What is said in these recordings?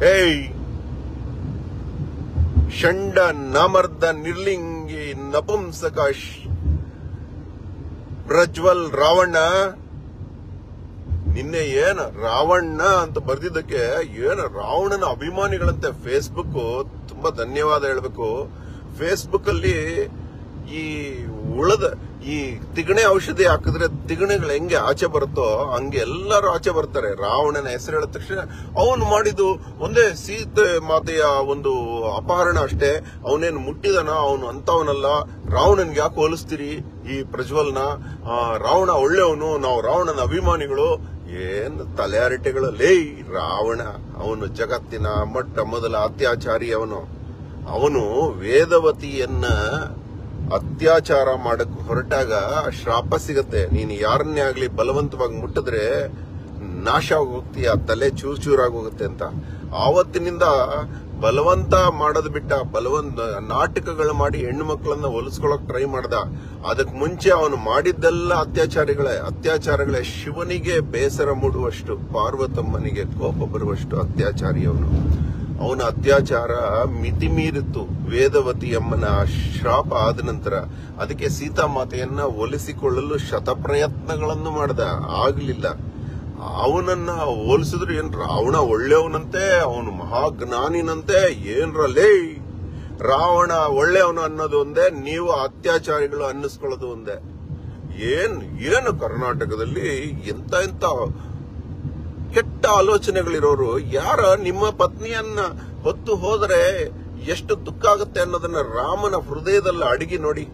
ಏಯ್ ಷಂಡ ನಾಮರ್ದ ನಿರ್ಲಿಂಗಿ ನಪುಂಸಕ ಶ್- ಪ್ರಜ್ವಲ್ ರಾವಣ್ಣ ನಿನ್ನೆ ಏನ ರಾವಣ್ಣ ಅಂತ ಬರ್ದಿದ್ದಕ್ಕೆ ಏನ ರಾವಣನ ಅಭಿಮಾನಿಗಳಂತೆ ಫೇಸ್ಬುಕ್ ತುಂಬಾ ಧನ್ಯವಾದ ಹೇಳ್ಬೇಕು ಫೇಸ್ಬುಕ್ ಅಲ್ಲಿ ಈ ಉಳದ ಈ ತಿಗಣೆ ಔಷಧಿ ಹಾಕಿದ್ರೆ ತಿಗಣೆಗಳು ಹೆಂಗೆ ಆಚೆ ಬರುತ್ತೋ ಹಂಗೆ ಎಲ್ಲರೂ ಆಚೆ ಬರ್ತಾರೆ ರಾವಣನ ಹೆಸರು ಹೇಳಿದ ತಕ್ಷಣ ಅವನು ಮಾಡಿದ್ದು ಒಂದೇ ಸೀತೆ ಮಾತೆಯ ಒಂದು ಅಪಹರಣ ಅಷ್ಟೇ ಅವನೇನು ಮುಟ್ಟಿದನ ಅವನು ಅಂತವನಲ್ಲ ರಾವಣನ್ಗೆ ಯಾಕೆ ಹೋಲಿಸ್ತೀರಿ ಈ ಪ್ರಜ್ವಲ್ನ ಆ, ರಾವಣ ಒಳ್ಳೆಯವನು ನಾವು ರಾವಣನ ಅಭಿಮಾನಿಗಳು ಏನ್ ತಲೆ ಹರಟೆಗಳಲ್ಲಿ ರಾವಣ ಅವನು ಜಗತ್ತಿನ ಮೊಟ್ಟ ಮೊದಲ ಅತ್ಯಾಚಾರಿ ಅವನು ಅವನು ವೇದವತಿಯನ್ನ ಅತ್ಯಾಚಾರ ಮಾಡಕ್ ಹೊರಟಾಗ ಶ್ರಾಪ ಸಿಗತ್ತೆ ನೀನು ಯಾರನ್ನೇ ಆಗ್ಲಿ ಬಲವಂತವಾಗಿ ಮುಟ್ಟಿದ್ರೆ ನಾಶ ಆಗೋಗ್ತೀಯ ತಲೆ ಚೂರ್ ಚೂರಾಗಿ ಹೋಗುತ್ತೆ ಅಂತ ಆವತ್ತಿನಿಂದ ಬಲವಂತ ಮಾಡೋದು ಬಿಟ್ಟ ಬಲವಂತ ನಾಟಕಗಳು ಮಾಡಿ ಹೆಣ್ಣು ಮಕ್ಕಳನ್ನ ಹೊಲಿಸ್ಕೊಳಕ್ ಟ್ರೈ ಮಾಡ್ದ ಅದಕ್ ಮುಂಚೆ ಅವನು ಮಾಡಿದ್ದೆಲ್ಲ ಅತ್ಯಾಚಾರಿಗಳೇ ಅತ್ಯಾಚಾರಗಳೇ ಶಿವನಿಗೆ ಬೇಸರ ಮೂಡುವಷ್ಟು ಪಾರ್ವತಮ್ಮನಿಗೆ ಕೋಪ ಬರುವಷ್ಟು ಅತ್ಯಾಚಾರಿ ಅವನು ಅವನ ಅತ್ಯಾಚಾರ ಮಿತಿ ಮೀರಿತ್ತು ವೇದವತಿಯಮ್ಮನ ಶಾಪ ಆದ ನಂತರ ಅದಕ್ಕೆ ಸೀತಾಮಾತೆಯನ್ನ ಒಲಿಸಿಕೊಳ್ಳಲು ಶತಪ್ರಯತ್ನಗಳನ್ನು ಮಾಡ್ದ ಆಗ್ಲಿಲ್ಲ ಅವನನ್ನ ಹೋಲಿಸಿದ್ರು ಏನ್ ರಾವಣ ಒಳ್ಳೆಯವನಂತೆ ಅವನು ಮಹಾಜ್ಞಾನಿನಂತೆ ಏನ್ರಲ್ಲೇ ರಾವಣ ಒಳ್ಳೆಯವನು ಅನ್ನೋದು ಒಂದೇ ನೀವು ಅತ್ಯಾಚಾರಿಗಳು ಅನ್ನಿಸ್ಕೊಳ್ಳೋದು ಒಂದೇ ಏನ್ ಏನು ಕರ್ನಾಟಕದಲ್ಲಿ ಎಂತ ಎಂತ ಕೆಟ್ಟ ಆಲೋಚನೆಗಳಿರೋರು ಯಾರ ನಿಮ್ಮ ಪತ್ನಿಯನ್ನ ಹೊತ್ತು ಹೋದರೆ ಎಷ್ಟು ದುಃಖ ಆಗುತ್ತೆ ಅನ್ನೋದನ್ನ ರಾಮನ ಹೃದಯದಲ್ಲಿ ಅಡಿಗೆ ನೋಡಿ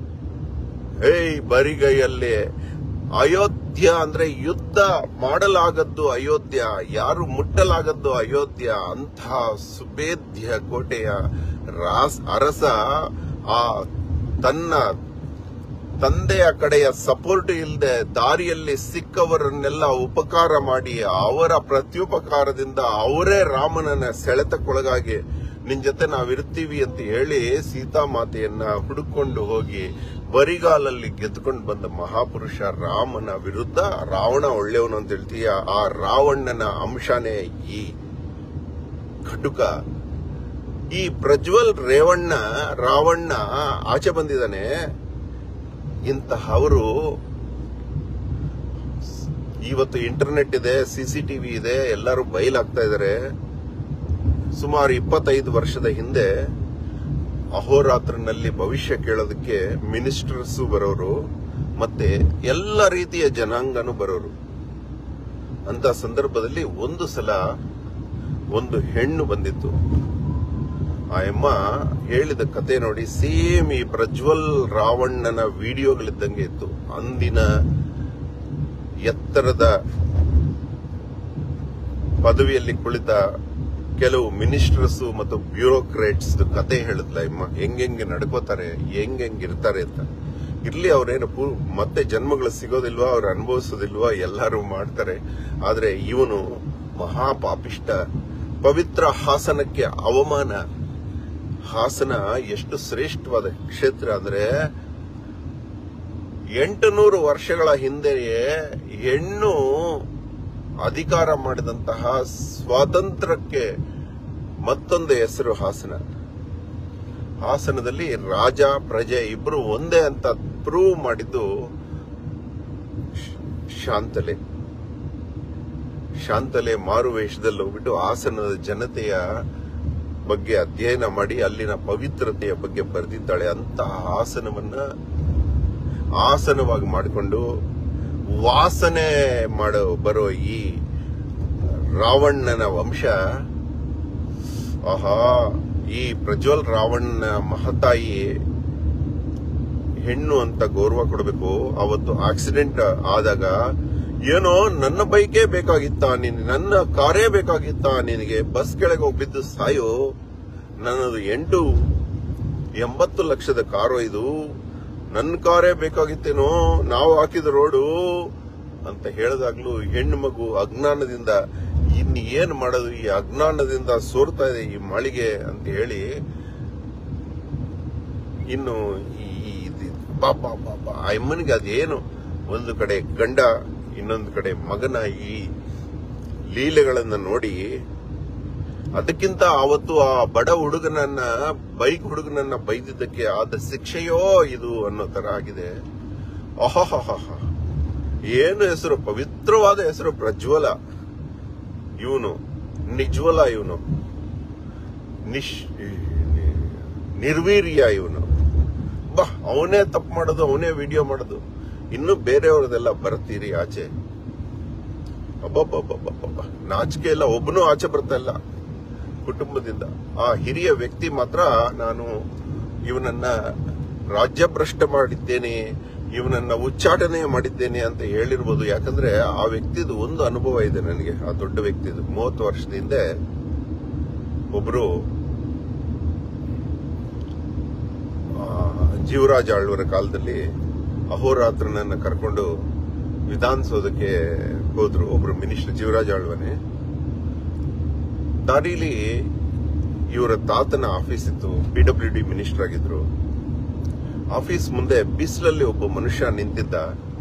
ಹೇಯ್ ಬರಿಗೈಯಲ್ಲಿ ಅಯೋಧ್ಯ ಅಂದ್ರೆ ಯುದ್ಧ ಮಾಡಲಾಗದ್ದು ಅಯೋಧ್ಯ ಯಾರು ಮುಟ್ಟಲಾಗದ್ದು ಅಯೋಧ್ಯ ಅಂಥ ಸುಬೇದ್ಯ ಕೋಟೆಯ ರಾಸ್ ಅರಸ ಆ ತನ್ನ ತಂದೆಯ ಕಡೆಯ ಸಪೋರ್ಟ್ ಇಲ್ಲದೆ ದಾರಿಯಲ್ಲಿ ಸಿಕ್ಕವರನ್ನೆಲ್ಲ ಉಪಕಾರ ಮಾಡಿ ಅವರ ಪ್ರತ್ಯುಪಕಾರದಿಂದ ಅವರೇ ರಾಮನನ್ನ ಸೆಳೆತಕ್ಕೊಳಗಾಗಿ ನಿನ್ ಜೊತೆ ನಾವಿರ್ತೀವಿ ಅಂತ ಹೇಳಿ ಸೀತಾಮಾತೆಯನ್ನ ಹುಡುಕೊಂಡು ಹೋಗಿ ಬರಿಗಾಲಲ್ಲಿ ಗೆದ್ದುಕೊಂಡು ಬಂದ ಮಹಾಪುರುಷ ರಾಮನ ವಿರುದ್ಧ ರಾವಣ ಒಳ್ಳೆಯವನು ಅಂತ ಹೇಳ್ತೀಯ ಆ ರಾವಣನ ಅಂಶನೇ ಈ ಘಟುಕ ಈ ಪ್ರಜ್ವಲ್ ರೇವಣ್ಣ ರಾವಣ್ಣ ಆಚೆ ಬಂದಿದ್ದಾನೆ ಇಂತಹವರು ಇವತ್ತು ಇಂಟರ್ನೆಟ್ ಇದೆ ಸಿಸಿಟಿವಿ ಇದೆ ಎಲ್ಲರೂ ಬಯಲಾಗ್ತಾ ಇದ್ದಾರೆ ಸುಮಾರು ಇಪ್ಪತ್ತೈದು ವರ್ಷದ ಹಿಂದೆ ಅಹೋರಾತ್ರನಲ್ಲಿ ಭವಿಷ್ಯ ಕೇಳೋದಕ್ಕೆ ಮಿನಿಸ್ಟರ್ಸ್ ಬರೋರು ಮತ್ತೆ ಎಲ್ಲ ರೀತಿಯ ಜನಾಂಗನೂ ಬರೋರು ಅಂತ ಸಂದರ್ಭದಲ್ಲಿ ಒಂದು ಸಲ ಒಂದು ಹೆಣ್ಣು ಬಂದಿತ್ತು ಆ ಅಮ್ಮ ಹೇಳಿದ ಕತೆ ನೋಡಿ ಸೇಮ್ ಈ ಪ್ರಜ್ವಲ್ ರಾವಣ್ಣನ ವಿಡಿಯೋಗಳಿದ್ದಂಗೆ ಇತ್ತು ಅಂದಿನ ಎತ್ತರದ ಪದವಿಯಲ್ಲಿ ಕುಳಿತ ಕೆಲವು ಮಿನಿಸ್ಟರ್ಸ್ ಮತ್ತು ಬ್ಯೂರೋಕ್ರೇಟ್ಸ್ ಕತೆ ಹೇಳಿದ್ಲ ಅಮ್ಮ ಹೆಂಗೆಂಗೆ ನಡ್ಕೋತಾರೆ ಹೆಂಗೆಂಗೆ ಇರ್ತಾರೆ ಅಂತ ಇರ್ಲಿ ಅವ್ರೇನು ಪೂ- ಮತ್ತೆ ಜನ್ಮಗಳು ಸಿಗೋದಿಲ್ವಾ ಅವ್ರು ಅನುಭವಿಸೋದಿಲ್ವಾ ಎಲ್ಲರೂ ಮಾಡ್ತಾರೆ ಆದ್ರೆ ಇವನು ಮಹಾಪಾಪಿಷ್ಟ ಪವಿತ್ರ ಹಾಸನಕ್ಕೆ ಅವಮಾನ ಹಾಸನ ಎಷ್ಟು ಶ್ರೇಷ್ಠವಾದ ಕ್ಷೇತ್ರ ಅಂದ್ರೆ ಎಂಟು ನೂರು ವರ್ಷಗಳ ಹಿಂದೆಯೇ ಹೆಣ್ಣು ಅಧಿಕಾರ ಮಾಡಿದಂತಹ ಸ್ವಾತಂತ್ರ್ಯಕ್ಕೆ ಮತ್ತೊಂದು ಹೆಸರು ಹಾಸನ ಹಾಸನದಲ್ಲಿ ರಾಜ ಪ್ರಜೆ ಇಬ್ರು ಒಂದೇ ಅಂತ ಪ್ರೂವ್ ಮಾಡಿದ್ದು ಶ್- ಶಾಂತಲೆ ಶಾಂತಲೆ ಮಾರುವೇಷದಲ್ಲಿ ಹೋಗ್ಬಿಟ್ಟು ಹಾಸನದ ಜನತೆಯ ಬಗ್ಗೆ ಅಧ್ಯಯನ ಮಾಡಿ ಅಲ್ಲಿನ ಪವಿತ್ರತೆಯ ಬಗ್ಗೆ ಬರೆದಿದ್ದಾಳೆ ಅಂತಹ ಹಾಸನವನ್ನ ಆಸನವಾಗಿ ಮಾಡಿಕೊಂಡು ವಾಸನೆ ಮಾಡೋ ಬರೋ ಈ ರಾವಣನ ವಂಶ ಆಹಾ ಈ ಪ್ರಜ್ವಲ್ ರಾವಣನ ಮಹತಾಯಿ ಹೆಣ್ಣು ಅಂತ ಗೌರವ ಕೊಡಬೇಕು ಅವತ್ತು ಆಕ್ಸಿಡೆಂಟ್ ಆದಾಗ ಏನೋ ನನ್ನ ಬೈಕೇ ಬೇಕಾಗಿತ್ತ ನಿನ್ ನನ್ನ ಕಾರೇ ಬೇಕಾಗಿತ್ತ ನಿನಗೆ ಬಸ್ ಕೆಳಗೆ ಹೋಗಿ ಬಿದ್ದು ಸಾಯೋ ನನ್ನದು ಎಂಟು ಎಂಬತ್ತು ಲಕ್ಷದ ಕಾರು ಇದು ನನ್ನ ಕಾರೇ ಬೇಕಾಗಿತ್ತೇನೋ ನಾವು ಹಾಕಿದ ರೋಡು ಅಂತ ಹೇಳಿದಾಗ್ಲೂ ಹೆಣ್ಣು ಮಗು ಅಜ್ಞಾನದಿಂದ ಇನ್ ಏನ್ ಮಾಡೋದು ಈ ಅಜ್ಞಾನದಿಂದ ಸೋರ್ತಾ ಇದೆ ಈ ಮಾಳಿಗೆ ಅಂತ ಹೇಳಿ ಇನ್ನು ಈ ಇದು ಪಾಪ ಪಾಪ ಆ ಅಮ್ಮನಿಗೆ ಅದೇನು ಒಂದು ಕಡೆ ಗಂಡ ಇನ್ನೊಂದು ಕಡೆ ಮಗನ ಈ ಲೀಲೆಗಳನ್ನ ನೋಡಿ ಅದಕ್ಕಿಂತ ಅವತ್ತು ಆ ಬಡ ಹುಡುಗನನ್ನ ಬೈಕ್ ಹುಡುಗನನ್ನ ಬೈದಿದ್ದಕ್ಕೆ ಆದ ಶಿಕ್ಷೆಯೋ ಇದು ಅನ್ನೋ ತರ ಆಗಿದೆ ಅಹಹ ಏನು ಹೆಸರು ಪವಿತ್ರವಾದ ಹೆಸರು ಪ್ರಜ್ವಲ ಇವನು ನಿಜ್ವಲ ಇವನು ನಿಶ್ ನಿರ್ವೀರ್ಯ ಇವನು ಬಾ ಅವನೇ ತಪ್ಪು ಮಾಡೋದು ಅವನೇ ವಿಡಿಯೋ ಮಾಡೋದು ಇನ್ನು ಬೇರೆಯವ್ರದೆಲ್ಲ ಬರ್ತೀರಿ ಆಚೆ ಅಬ್ಬಬ್ಬಬ್ಬಬ್ಬಬ್ಬ ನಾಚಿಕೆ ಇಲ್ಲ ಒಬ್ಬನು ಆಚೆ ಬರ್ತಾ ಇಲ್ಲ ಕುಟುಂಬದಿಂದ ಆ ಹಿರಿಯ ವ್ಯಕ್ತಿ ಮಾತ್ರ ನಾನು ಇವನನ್ನ ರಾಜ್ಯಭ್ರಷ್ಟ ಮಾಡಿದ್ದೇನೆ ಇವನನ್ನ ಉಚ್ಚಾಟನೆ ಮಾಡಿದ್ದೇನೆ ಅಂತ ಹೇಳಿರ್ಬೋದು ಯಾಕಂದ್ರೆ ಆ ವ್ಯಕ್ತಿದು ಒಂದು ಅನುಭವ ಇದೆ ನನಗೆ ಆ ದೊಡ್ಡ ವ್ಯಕ್ತಿದು ಮೂವತ್ತು ವರ್ಷದ ಹಿಂದೆ ಒಬ್ರು ಆ, ಜೀವರಾಜ ಆಳ್ವರ ಕಾಲದಲ್ಲಿ ಅಹೋರಾತ್ರನನ್ನ ಕರ್ಕೊಂಡು ವಿಧಾನಸೌಧಕ್ಕೆ ಹೋದ್ರು ಒಬ್ರು ಮಿನಿಸ್ಟರ್ ಜೀವರಾಜ ಆಳ್ವನೆ ದಾರಿಲಿ ಇವರ ತಾತನ ಆಫೀಸ್ ಇತ್ತು ಪಿ ಡಬ್ಲ್ಯೂ ಡಿ ಮಿನಿಸ್ಟರ್ ಆಗಿದ್ರು ಆಫೀಸ್ ಮುಂದೆ ಬಿಸಿಲಲ್ಲಿ ಒಬ್ಬ ಮನುಷ್ಯ ನಿಂತಿದ್ದ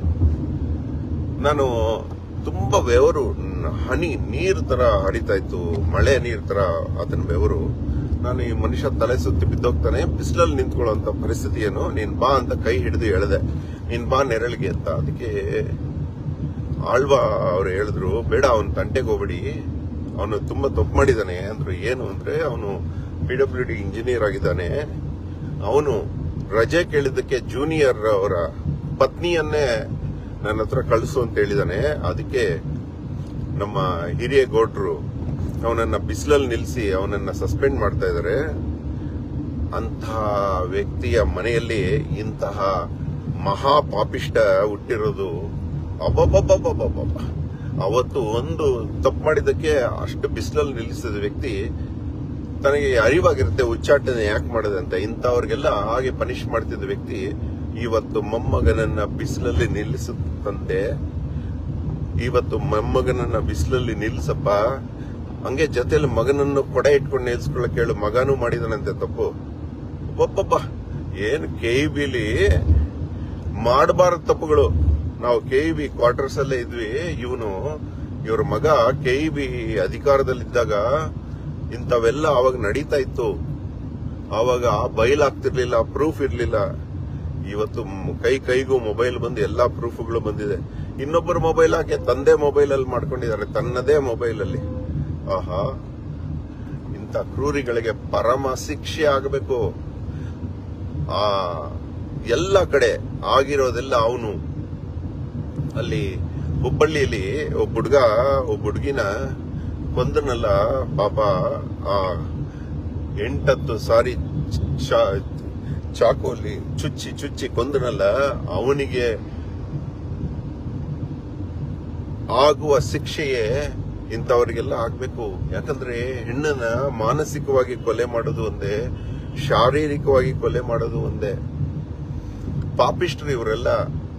ನಾನು ತುಂಬಾ ಬೆವರು ನ- ಹನಿ ನೀರ್ ತರ ಹರಿತಾ ಇತ್ತು ಮಳೆ ನೀರ್ ತರ ಆತನ ಬೆವರು ನಾನು ಈ ಮನುಷ್ಯ ತಲೆ ಸುತ್ತಿ ಬಿದ್ದೋಗ್ತಾನೆ ಬಿಸಿಲಲ್ಲಿ ನಿಂತ್ಕೊಳ್ಳುವಂತ ಪರಿಸ್ಥಿತಿ ಏನು ನೀನ್ ಬಾ ಅಂತ ಕೈ ಹಿಡಿದು ಎಳೆದೆ ನೀನ್ ಬಾ ನೆರಳಿಗೆ ಅಂತ ಅದಕ್ಕೆ ಆಳ್ವ ಅವ್ರು ಹೇಳಿದ್ರು ಬೇಡ ಅವನ್ ತಂಟೆಗೆ ಹೋಗ್ಬೇಡಿ ಅವನು ತುಂಬಾ ತಪ್ಪು ಮಾಡಿದಾನೆ ಅಂದ್ರು ಏನು ಅಂದ್ರೆ ಅವನು ಪಿ ಡಬ್ಲ್ಯೂ ಡಿ ಇಂಜಿನಿಯರ್ ಆಗಿದ್ದಾನೆ ಅವನು ರಜೆ ಕೇಳಿದ್ದಕ್ಕೆ ಜೂನಿಯರ್ ಅವರ ಪತ್ನಿಯನ್ನೇ ನನ್ನ ಹತ್ರ ಕಳಿಸು ಅಂತ ಹೇಳಿದಾನೆ ಅದಕ್ಕೆ ನಮ್ಮ ಹಿರಿಯ ಗೌಡ್ರು ಅವನನ್ನ ಬಿಸಿಲಲ್ಲಿ ನಿಲ್ಲಿಸಿ ಅವನನ್ನ ಸಸ್ಪೆಂಡ್ ಮಾಡ್ತಾ ಇದ್ದಾರೆ ಅಂತಹ ವ್ಯಕ್ತಿಯ ಮನೆಯಲ್ಲಿ ಇಂತಹ ಮಹಾ ಪಾಪಿಷ್ಟ ಹುಟ್ಟಿರೋದು ಅಬ್ಬಬ್ಬಬ್ಬಬ್ಬಬ್ಬ ಅವತ್ತು ಒಂದು ತಪ್ಪು ಮಾಡಿದ್ದಕ್ಕೆ ಅಷ್ಟು ಬಿಸಿಲಲ್ಲಿ ನಿಲ್ಲಿಸಿದ ವ್ಯಕ್ತಿ ತನಗೆ ಅರಿವಾಗಿರುತ್ತೆ ಉಚ್ಚಾಟನೆ ಯಾಕೆ ಮಾಡಿದೆ ಅಂತ ಇಂಥವ್ರಿಗೆಲ್ಲ ಹಾಗೆ ಪನಿಷ್ ಮಾಡ್ತಿದ್ದ ವ್ಯಕ್ತಿ ಇವತ್ತು ಮೊಮ್ಮಗನನ್ನ ಬಿಸಿಲಲ್ಲಿ ನಿಲ್ಲಿಸುತ್ತಂತೆ ಇವತ್ತು ಮೊಮ್ಮಗನನ್ನ ಬಿಸಿಲಲ್ಲಿ ನಿಲ್ಸಪ್ಪ ಹಂಗೆ ಜೊತೆಲಿ ಮಗನನ್ನು ಕೊಡೆ ಇಟ್ಕೊಂಡು ನಿಲ್ಸ್ಕೊಳ್ಳಕ್ ಹೇಳು ಮಗನೂ ಮಾಡಿದನಂತೆ ತಪ್ಪು ಒಬ್ಬೊಬ್ಬ ಏನು ಕೆ ಬಿಲಿ ಮಾಡಬಾರದು ತಪ್ಪುಗಳು ನಾವು ಕೆ ಬಿ ಕ್ವಾರ್ಟರ್ಸ್ ಅಲ್ಲೇ ಇದ್ವಿ ಇವನು ಇವ್ರ ಮಗ ಕೆ ಬಿ ಅಧಿಕಾರದಲ್ಲಿದ್ದಾಗ ಇಂಥವೆಲ್ಲ ಅವಾಗ ನಡೀತಾ ಇತ್ತು ಅವಾಗ ಬಯಲಾಗ್ತಿರ್ಲಿಲ್ಲ ಪ್ರೂಫ್ ಇರ್ಲಿಲ್ಲ ಇವತ್ತು ಮ್- ಕೈ ಕೈಗೂ ಮೊಬೈಲ್ ಬಂದು ಎಲ್ಲಾ ಪ್ರೂಫ್ಗಳು ಬಂದಿದೆ ಇನ್ನೊಬ್ಬರ ಮೊಬೈಲ್ ಹಾಕಿ ತಂದೆ ಮೊಬೈಲ್ ಅಲ್ಲಿ ಮಾಡ್ಕೊಂಡಿದ್ದಾರೆ ತನ್ನದೇ ಮೊಬೈಲ್ ಅಲ್ಲಿ ಆಹಾ ಇಂಥ ಕ್ರೂರಿಗಳಿಗೆ ಪರಮ ಶಿಕ್ಷೆ ಆಗಬೇಕು ಆ ಎಲ್ಲ ಕಡೆ ಆಗಿರೋದೆಲ್ಲ ಅವನು ಅಲ್ಲಿ ಹುಬ್ಬಳ್ಳಿಯಲ್ಲಿ ಒಬ್ಬ ಹುಡ್ಗ ಒಬ್ಬ ಹುಡ್ಗಿನ ಕೊಂದನಲ್ಲ ಪಾಪ ಆ ಎಂಟತ್ತು ಸಾರಿ ಚಾ- ಚಾಕುವಲ್ಲಿ ಚುಚ್ಚಿ ಚುಚ್ಚಿ ಕೊಂದನಲ್ಲ ಅವನಿಗೆ ಆಗುವ ಶಿಕ್ಷೆಯೇ ಇಂಥವರಿಗೆಲ್ಲ ಆಗ್ಬೇಕು ಯಾಕಂದ್ರೆ ಹೆಣ್ಣನ್ನ ಮಾನಸಿಕವಾಗಿ ಕೊಲೆ ಮಾಡೋದು ಒಂದೇ ಶಾರೀರಿಕವಾಗಿ ಕೊಲೆ ಮಾಡೋದು ಒಂದೇ ಪಾಪಿಷ್ಟ್ರು ಇವರೆಲ್ಲ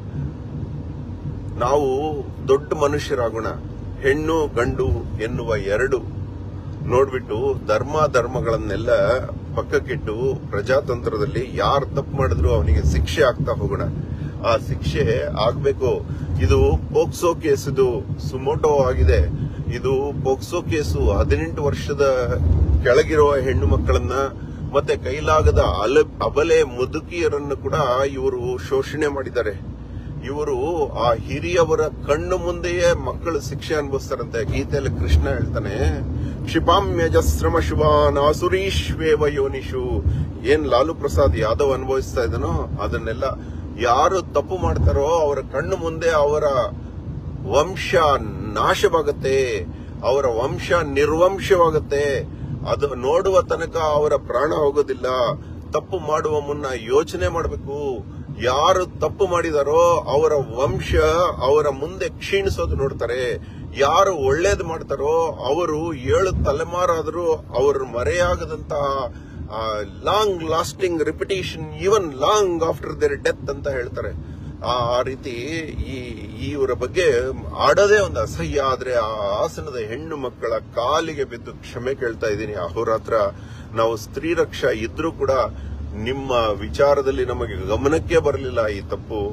ನಾವು ದೊಡ್ಡ ಮನುಷ್ಯರಾಗೋಣ ಹೆಣ್ಣು ಗಂಡು ಎನ್ನುವ ಎರಡು ನೋಡ್ಬಿಟ್ಟು ಧರ್ಮ ಧರ್ಮಗಳನ್ನೆಲ್ಲ ಪಕ್ಕಕ್ಕಿಟ್ಟು ಪ್ರಜಾತಂತ್ರದಲ್ಲಿ ಯಾರು ತಪ್ಪು ಮಾಡಿದ್ರು ಅವನಿಗೆ ಶಿಕ್ಷೆ ಆಗ್ತಾ ಹೋಗೋಣ ಆ ಶಿಕ್ಷೆ ಆಗ್ಬೇಕು ಇದು ಪೋಕ್ಸೋ ಕೇಸ್ ಇದು ಸುಮೋಟೋ ಆಗಿದೆ ಇದು ಪೋಕ್ಸೋ ಕೇಸು ಹದಿನೆಂಟು ವರ್ಷದ ಕೆಳಗಿರುವ ಹೆಣ್ಣು ಮಕ್ಕಳನ್ನ ಮತ್ತೆ ಕೈಲಾಗದ ಅಲ ಅಬಲೆ ಮುದುಕಿಯರನ್ನು ಕೂಡ ಇವರು ಶೋಷಣೆ ಮಾಡಿದ್ದಾರೆ ಇವರು ಆ ಹಿರಿಯವರ ಕಣ್ಣು ಮುಂದೆಯೇ ಮಕ್ಕಳು ಶಿಕ್ಷೆ ಅನುಭವಿಸ್ತಾರಂತೆ ಗೀತೆಯಲ್ಲಿ ಕೃಷ್ಣ ಹೇಳ್ತಾನೆ ಕ್ಷಿಪಾಮ್ಯಜಸ್ರಮ ಶುಭಾನ್ ಆಸುರೀಶ್ವೇವ ಯೋನಿಷು ಏನ್ ಲಾಲು ಪ್ರಸಾದ್ ಯಾದವ್ ಅನುಭವಿಸ್ತಾ ಇದನೋ ಅದನ್ನೆಲ್ಲ ಯಾರು ತಪ್ಪು ಮಾಡ್ತಾರೋ ಅವರ ಕಣ್ಣು ಮುಂದೆ ಅವರ ವಂಶ ನಾಶವಾಗುತ್ತೆ ಅವರ ವಂಶ ನಿರ್ವಂಶವಾಗುತ್ತೆ ಅದು ನೋಡುವ ತನಕ ಅವರ ಪ್ರಾಣ ಹೋಗೋದಿಲ್ಲ ತಪ್ಪು ಮಾಡುವ ಮುನ್ನ ಯೋಚನೆ ಮಾಡಬೇಕು ಯಾರು ತಪ್ಪು ಮಾಡಿದಾರೋ ಅವರ ವಂಶ ಅವರ ಮುಂದೆ ಕ್ಷೀಣಿಸೋದು ನೋಡ್ತಾರೆ ಯಾರು ಒಳ್ಳೇದು ಮಾಡ್ತಾರೋ ಅವರು ಏಳು ತಲೆಮಾರಾದರೂ ಅವರು ಮರೆಯಾಗದಂತಹ long lasting reputation even long after their death ಅಂತ ಹೇಳ್ತಾರೆ ಆ ಆ ರೀತಿ ಈ ಇವರ ಬಗ್ಗೆ ಆಡೋದೇ ಒಂದು ಅಸಹ್ಯ ಆದ್ರೆ ಆ ಆಸನದ ಹೆಣ್ಣು ಮಕ್ಕಳ ಕಾಲಿಗೆ ಬಿದ್ದು ಕ್ಷಮೆ ಕೇಳ್ತಾ ಇದ್ದೀನಿ ಅಹೋರಾತ್ರ ನಾವು ಸ್ತ್ರೀ ರಕ್ಷಾ ಇದ್ರೂ ಕೂಡ ನಿಮ್ಮ ವಿಚಾರದಲ್ಲಿ ನಮಗೆ ಗಮನಕ್ಕೆ ಬರಲಿಲ್ಲ ಈ ತಪ್ಪು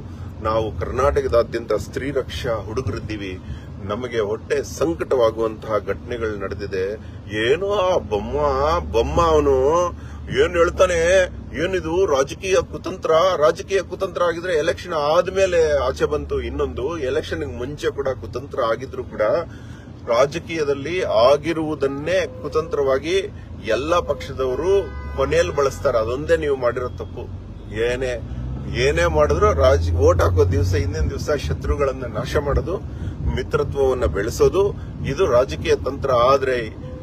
ನಾವು ಕರ್ನಾಟಕದಾದ್ಯಂತ ಸ್ತ್ರೀ ರಕ್ಷಾ ಹುಡುಗರಿದ್ದೀವಿ ನಮಗೆ ಹೊಟ್ಟೆ ಸಂಕಟವಾಗುವಂತಹ ಘಟನೆಗಳು ನಡೆದಿದೆ ಏನೋ ಆ ಬೊಮ್ಮ ಬೊಮ್ಮ ಅವನು ಏನ್ ಹೇಳ್ತಾನೆ ಏನಿದು ರಾಜಕೀಯ ಕುತಂತ್ರ ರಾಜಕೀಯ ಕುತಂತ್ರ ಆಗಿದ್ರೆ ಎಲೆಕ್ಷನ್ ಆದ್ಮೇಲೆ ಆಚೆ ಬಂತು ಇನ್ನೊಂದು ಎಲೆಕ್ಷನ್ ಮುಂಚೆ ಕೂಡ ಕುತಂತ್ರ ಆಗಿದ್ರು ಕೂಡ ರಾಜಕೀಯದಲ್ಲಿ ಆಗಿರುವುದನ್ನೇ ಕುತಂತ್ರವಾಗಿ ಎಲ್ಲ ಪಕ್ಷದವರು ಕೊನೆಯಲ್ಲಿ ಬಳಸ್ತಾರೆ ಅದೊಂದೇ ನೀವು ಮಾಡಿರೋ ತಪ್ಪು ಏನೇ ಏನೇ ಮಾಡಿದ್ರು ರಾಜ ಓಟ್ ಹಾಕೋ ದಿವಸ ಹಿಂದಿನ ದಿವಸ ಶತ್ರುಗಳನ್ನ ನಾಶ ಮಾಡೋದು ಮಿತ್ರತ್ವವನ್ನ ಬೆಳೆಸೋದು ಇದು ರಾಜಕೀಯ ತಂತ್ರ ಆದ್ರೆ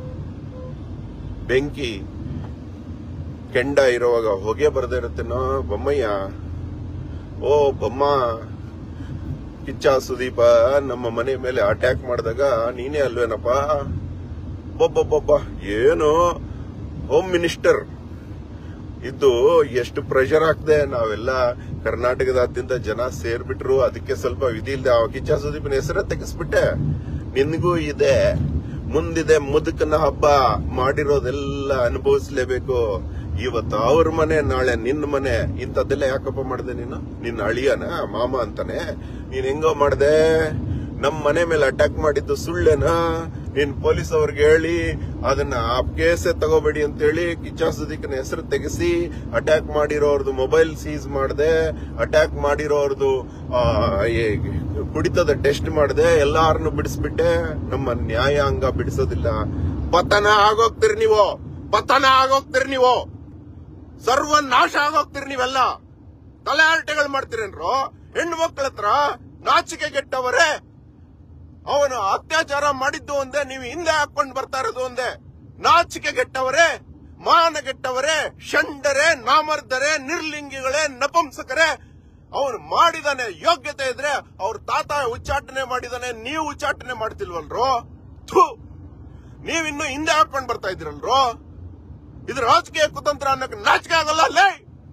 ಬೆಂಕಿ ಕೆಂಡ ಇರುವಾಗ ಹೊಗೆ ಬರದೇ ಇರುತ್ತೇನೋ ಬೊಮ್ಮಯ್ಯ ಓ ಬೊಮ್ಮ ಕಿಚ್ಚ ಸುದೀಪ ನಮ್ಮ ಮನೆ ಮೇಲೆ ಅಟ್ಯಾಕ್ ಮಾಡಿದಾಗ ನೀನೇ ಅಲ್ವೇನಪ್ಪ ಬೊಬ್ಬೊಬ್ಬೊಬ್ಬ ಏನು ಹೋಮ್ ಮಿನಿಸ್ಟರ್ ಇದ್ದು ಎಷ್ಟು ಪ್ರೆಷರ್ ಹಾಕ್ದೆ ನಾವೆಲ್ಲ ಕರ್ನಾಟಕದಾದ್ಯಂತ ಜನ ಸೇರ್ಬಿಟ್ರು ಅದಕ್ಕೆ ಸ್ವಲ್ಪ ವಿಧಿ ಇಲ್ದೆ ಆ ಕಿಚ್ಚ ಸುದೀಪನ ಹೆಸರೇ ತೆಗೆಸ್ಬಿಟ್ಟೆ ನಿನ್ಗೂ ಇದೆ ಮುಂದಿದೆ ಮುದುಕನ ಹಬ್ಬ ಮಾಡಿರೋದೆಲ್ಲ ಅನುಭವಿಸ್ಲೇಬೇಕು ಇವತ್ತು ಅವ್ರ ಮನೆ ನಾಳೆ ನಿನ್ನ ಮನೆ ಇಂಥದ್ದೆಲ್ಲ ಯಾಕಪ್ಪ ಮಾಡ್ದೆ ನೀನು ನಿನ್ನ ಅಳಿಯನ ಮಾಮ ಅಂತಾನೆ ನೀನ್ ಹೆಂಗೋ ಮಾಡ್ದೆ ನಮ್ ಮನೆ ಮೇಲೆ ಅಟ್ಯಾಕ್ ಮಾಡಿದ್ದು ಸುಳ್ಳೇನಾ ನೀನ್ ಪೊಲೀಸ್ ಅವ್ರಿಗೆ ಹೇಳಿ ಅದನ್ನ ಆ ಕೇಸೆ ತಗೋಬೇಡಿ ಅಂತ ಹೇಳಿ ಕಿಚ್ಚ ಸುದೀಕನ ಹೆಸರು ತೆಗೆಸಿ ಅಟ್ಯಾಕ್ ಮಾಡಿರೋರ್ದು ಮೊಬೈಲ್ ಸೀಸ್ ಮಾಡ್ದೆ ಅಟ್ಯಾಕ್ ಮಾಡಿರೋರ್ದು ಆ, ಏ, ಕುಡಿತದ ಟೆಸ್ಟ್ ಮಾಡ್ದೆ ಎಲ್ಲಾರನ್ನು ಬಿಡಿಸ್ಬಿಟ್ಟೆ ನಮ್ಮ ನ್ಯಾಯಾಂಗ ಬಿಡಿಸೋದಿಲ್ಲ ಪತನ ಆಗೋಗ್ತೀರಿ ನೀವು ಪತನ ಆಗೋಗ್ತೀರಿ ನೀವು ಸರ್ವನಾಶ ಆಗೋಗ್ತೀರಿ ನೀವೆಲ್ಲ ತಲೆ ಹರಟೆಗಳು ಮಾಡ್ತೀರೇನ್ರೋ ಹೆಣ್ಣು ಮಕ್ಕಳ ಹತ್ರ ನಾಚಿಕೆ ಗೆಟ್ಟವರೇ ಅವನು ಅತ್ಯಾಚಾರ ಮಾಡಿದ್ದು ಒಂದೇ ನೀವು ಹಿಂದೆ ಹಾಕೊಂಡು ಬರ್ತಾ ಇರೋದು ಒಂದೇ ನಾಚಿಕೆ ಗೆಟ್ಟವರೇ ಮಾನ ಗೆಟ್ಟವರೇ ಷಂಡರೇ ನಾಮರ್ಧರೇ ನಿರ್ಲಿಂಗಿಗಳೇ ನಪಂಸಕರೇ ಅವನು ಮಾಡಿದಾನೆ ಯೋಗ್ಯತೆ ಇದ್ರೆ ಅವ್ರ ತಾತ ಉಚ್ಚಾಟನೆ ಮಾಡಿದಾನೆ ನೀವು ಉಚ್ಚಾಟನೆ ಮಾಡ್ತಿಲ್ವಲ್ರೋ ಥು ನೀವಿನ್ನು ಹಿಂದೆ ಹಾಕೊಂಡು ಬರ್ತಾ ಇದ್ದೀರಲ್ರೋ ಇದು ರಾಜಕೀಯ ಕುತಂತ್ರ ಅನ್ನಕ್ಕೆ ನಾಚಿಕೆ ಆಗಲ್ಲ ಅಲ್ಲೇ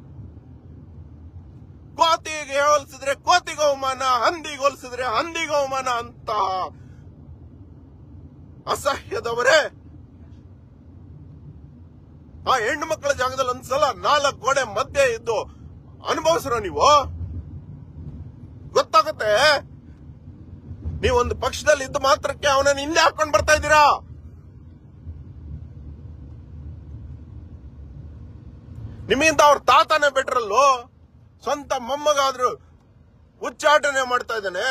ಕೋತಿಗೆ ಹೋಲಿಸಿದ್ರೆ ಕೋತಿಗೆ ಅವಮಾನ ಹಂದಿಗೆ ಹೋಲಿಸಿದ್ರೆ ಹಂದಿಗೆ ಅವಮಾನ ಅಂತ ಅಸಹ್ಯದವರೇ ಆ ಹೆಣ್ಣು ಮಕ್ಕಳ ಜಾಗದಲ್ಲಿ ಒಂದ್ಸಲ ನಾಲ್ಕು ಗೋಡೆ ಮಧ್ಯೆ ಇದ್ದು ಅನುಭವಿಸ್ರೋ ನೀವು ಗೊತ್ತಾಗುತ್ತೆ ನೀವೊಂದು ಪಕ್ಷದಲ್ಲಿ ಇದ್ದು ಮಾತ್ರಕ್ಕೆ ಅವನನ್ನು ಹಿಂದೆ ಹಾಕೊಂಡು ಬರ್ತಾ ಇದ್ದೀರಾ ನಿಮ್ಮಿಂದ ಅವ್ರ ತಾತನೇ ಬೆಟ್ರಲ್ಲೋ ಸ್ವಂತ ಮೊಮ್ಮಗಾದ್ರು ಉಚ್ಚಾಟನೆ ಮಾಡ್ತಾ ಇದ್ದಾನೆ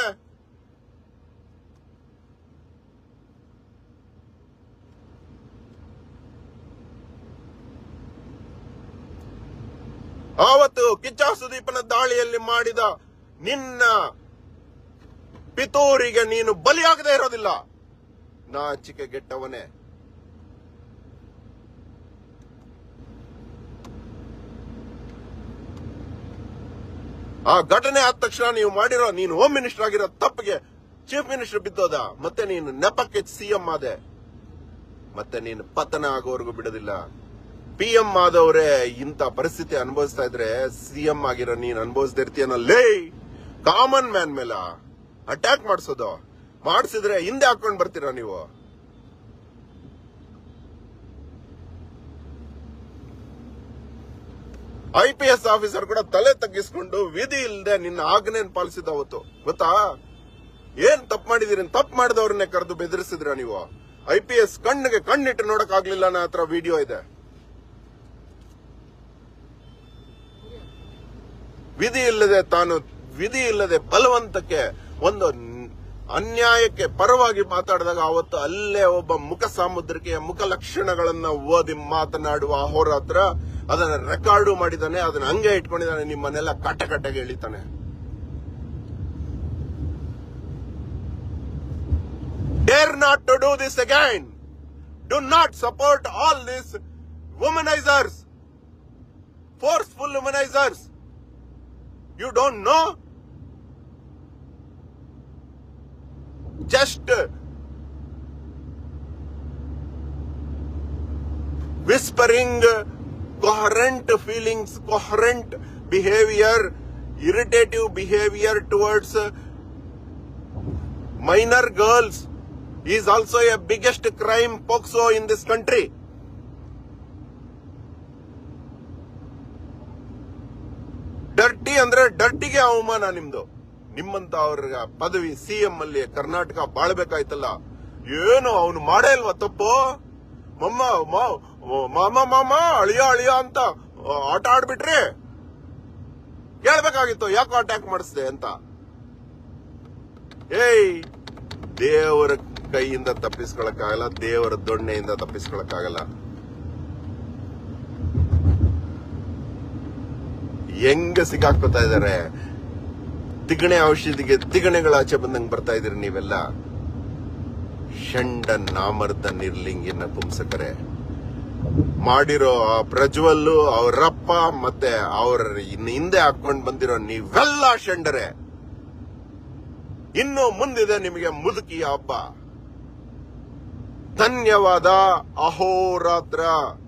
ಆವತ್ತು ಕಿಚ್ಚ ಸುದೀಪನ ದಾಳಿಯಲ್ಲಿ ಮಾಡಿದ ನಿನ್ನ ಪಿತೂರಿಗೆ ನೀನು ಬಲಿಯಾಗದೇ ಇರೋದಿಲ್ಲ ನಾಚಿಕೆ ಗೆಟ್ಟವನೇ ಆ ಘಟನೆ ಆದ ತಕ್ಷಣ ನೀವು ಮಾಡಿರೋ ನೀನು ಹೋಮ್ ಮಿನಿಸ್ಟರ್ ಆಗಿರೋ ತಪ್ಪಿಗೆ ಚೀಫ್ ಮಿನಿಸ್ಟರ್ ಬಿದ್ದೋದ ಮತ್ತೆ ನೀನು ನೆಪಕ್ಕೆ ಸಿಎಂ ಆದೆ ಮತ್ತೆ ನೀನು ಪತನ ಆಗೋವರೆಗೂ ಬಿಡೋದಿಲ್ಲ ಪಿ ಎಂ ಆದವರೇ ಇಂಥ ಪರಿಸ್ಥಿತಿ ಅನುಭವಿಸ್ತಾ ಇದ್ರೆ ಸಿಎಂ ಆಗಿರೋ ನೀನ್ ಅನುಭವಿಸ್ತಾ ಇರ್ತೀಯನಲ್ಲೇ ಕಾಮನ್ ಮ್ಯಾನ್ ಮೇಲ ಅಟ್ಯಾಕ್ ಮಾಡಿಸೋದು ಮಾಡಿಸಿದ್ರೆ ಹಿಂದೆ ಹಾಕೊಂಡ್ ಬರ್ತೀರಾ ನೀವು ಐ ಪಿ ಎಸ್ ಆಫೀಸರ್ ಕೂಡ ತಲೆ ತಗ್ಗಿಸ್ಕೊಂಡು ವಿಧಿ ಇಲ್ಲದೆ ನಿನ್ನ ಆಜ್ಞೆಯನ್ನು ಪಾಲಿಸಿದ ಅವತ್ತು ಗೊತ್ತಾ ಏನ್ ತಪ್ಪು ಮಾಡಿದೀರಿ ತಪ್ಪು ಮಾಡಿದವ್ರನ್ನೇ ಕರೆದು ಬೆದರಿಸಿದ್ರ ನೀವು ಐ ಪಿ ಎಸ್ ಕಣ್ಣಿಗೆ ಕಣ್ಣಿಟ್ಟು ನೋಡಕ್ ಆಗ್ಲಿಲ್ಲ ನನ್ನ ಹತ್ರ ವಿಡಿಯೋ ಇದೆ ವಿಧಿ ಇಲ್ಲದೆ ತಾನು ವಿಧಿ ಇಲ್ಲದೆ ಬಲವಂತಕ್ಕೆ ಒಂದು ನ್- ಅನ್ಯಾಯಕ್ಕೆ ಪರವಾಗಿ ಮಾತಾಡಿದಾಗ ಅವತ್ತು ಅಲ್ಲೇ ಒಬ್ಬ ಮುಖ ಸಾಮುದ್ರಿಕೆಯ ಮುಖ ಲಕ್ಷಣಗಳನ್ನ ಓದಿ ಮಾತನಾಡುವ ಅಹೋರಾತ್ರ ಅದನ್ನ ರೆಕಾರ್ಡು ಮಾಡಿದಾನೆ ಅದನ್ನ ಹಂಗೆ ಇಟ್ಕೊಂಡಿದ್ದಾನೆ ನಿಮ್ಮನ್ನೆಲ್ಲ ಕಟ್ಟ ಕಟ್ಟಗೆ ಎಳಿತಾನೆ dare not to do this again do not support all this womanisers forceful womanisers You don't know? Just whispering coherent feelings, coherent behavior, irritative behavior towards minor girls is also a biggest crime POXO in this country. Dirty ಅಂದ್ರೆ ಡರ್ಟಿಗೆ ಅವಮಾನ ನಿಮ್ದು ನಿಮ್ಮಂತ ಅವ್ರ ಪದವಿ CM ಅಲ್ಲಿ ಕರ್ನಾಟಕ ಬಾಳ್ಬೇಕಾಯ್ತಲ್ಲ ಏನು ಅವನು ಮಾಡೇ ಇಲ್ವಾ ತಪ್ಪು ಮಮ್ಮ ಮಾ- ಮಾಮ ಮಾಮ ಅಳಿಯ ಅಳಿಯ ಅಂತ ಆ, ಆಟ ಆಡ್ಬಿಟ್ರಿ ಹೇಳ್ಬೇಕಾಗಿತ್ತು ಯಾಕೆ ಅಟ್ಯಾಕ್ ಮಾಡಿಸ್ದೆ ಅಂತ ಏಯ್ ದೇವರ ಕೈಯಿಂದ ತಪ್ಪಿಸ್ಕೊಳಕ್ಕಾಗಲ್ಲ ದೇವರ ದೊಣ್ಣೆಯಿಂದ ತಪ್ಪಿಸ್ಕೊಳಕ್ಕಾಗಲ್ಲ ಹೆಂಗ ಸಿಕ್ಕಾಕೋತಾ ಇದಾರೆ ತಿಗಣೆ ಔಷಧಿಗೆ ತಿಗಣೆಗಳ ಆಚೆ ಬಂದಂಗ್ ಬರ್ತಾ ಇದೀರಿ ನೀವೆಲ್ಲ ಷಂಡ ನಾಮರ್ದ ನಿರ್ಲಿಂಗಿನ ಪುಂಸಕರೆ ಮಾಡಿರೋ ಆ ಪ್ರಜ್ವಲ್ಲು ಅವರಪ್ಪ ಮತ್ತೆ ಅವ್ರ ಇನ್ ಹಿಂದೆ ಹಾಕೊಂಡ್ ಬಂದಿರೋ ನೀವೆಲ್ಲ ಷಂಡರೆ ಇನ್ನು ಮುಂದಿದೆ ನಿಮಗೆ ಮುದುಕಿಯ ಹಬ್ಬ ಧನ್ಯವಾದ ಅಹೋರಾತ್ರ